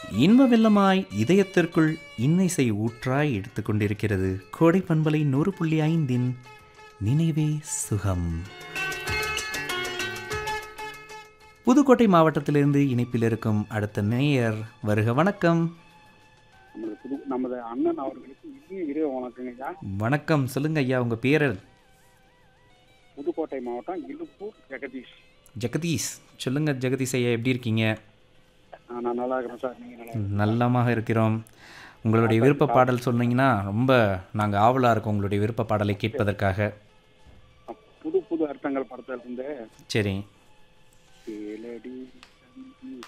இன்ப வெள்ளமாய் இதயத்திற்குள் இன்னிசை ஊற்றாய் எடுத்துக்கொண்டிருக்கிறது கோடை பண்பலை நூறு புள்ளி ஐந்தின் நினைவே சுகம் புதுக்கோட்டை மாவட்டத்திலிருந்து இணைப்பில் இருக்கும் அடுத்த நேயர் வருக வணக்கம் நமது புது நமது அண்ணன் அவர்களுக்கு இனிய இரவு வணக்கங்க ஐயா வணக்கம் சொல்லுங்க ஐயா உங்க பேர் புதுக்கோட்டை மாவட்டம் இலுப்பூர் ஜெகதீஷ் ஜெகதீஷ் சொல்லுங்க ஜெகதீஷ் ஐயா எப்படி இருக்கீங்க ஆ, நான் நல்லா இருக்கிறேன் சார் நீங்கள் நல்லா இருக்கீங்களா? நல்லமாக இருக்கிறோம் உங்களுடைய விருப்ப பாடல் சொன்னீங்கன்னா ரொம்ப நாங்கள் ஆவலாக இருக்கோம் உங்களுடைய விருப்ப பாடலை கேட்பதற்காக புது புது அர்த்தங்கள் படத்துல இருந்து சரி கேளடி